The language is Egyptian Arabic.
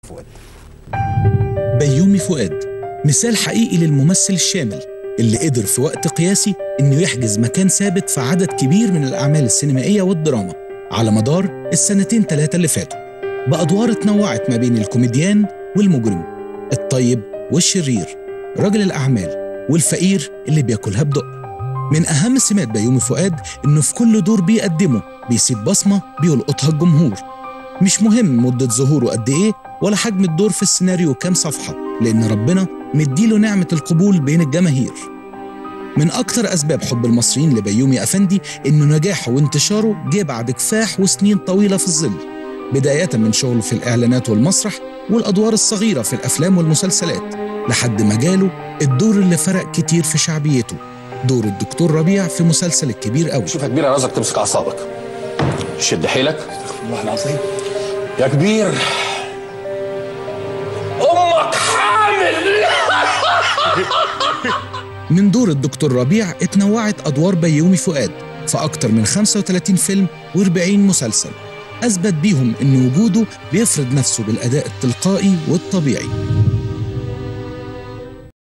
فؤاد بيومي فؤاد مثال حقيقي للممثل الشامل اللي قدر في وقت قياسي انه يحجز مكان ثابت في عدد كبير من الاعمال السينمائيه والدراما على مدار السنتين ثلاثه اللي فاتوا بادوار اتنوعت ما بين الكوميديان والمجرم الطيب والشرير رجل الاعمال والفقير اللي بياكلها بدق من اهم سمات بيومي فؤاد انه في كل دور بيقدمه بيسيب بصمه بيلقطها الجمهور مش مهم مده ظهوره قد ايه ولا حجم الدور في السيناريو كام صفحه لان ربنا مديله نعمه القبول بين الجماهير من أكتر أسباب حب المصريين لبيومي أفندي إنه نجاحه وانتشاره جه بعد كفاح وسنين طويلة في الظل بداية من شغله في الإعلانات والمسرح والأدوار الصغيرة في الأفلام والمسلسلات لحد ما جاله الدور اللي فرق كتير في شعبيته دور الدكتور ربيع في مسلسل الكبير قوي شوف يا كبير انا عاوزك تمسك اعصابك شد حيلك الله العظيم يا كبير امك حامل من دور الدكتور ربيع اتنوعت أدوار بيومي فؤاد في أكتر من 35 فيلم و40 مسلسل أثبت بيهم إن وجوده بيفرض نفسه بالأداء التلقائي والطبيعي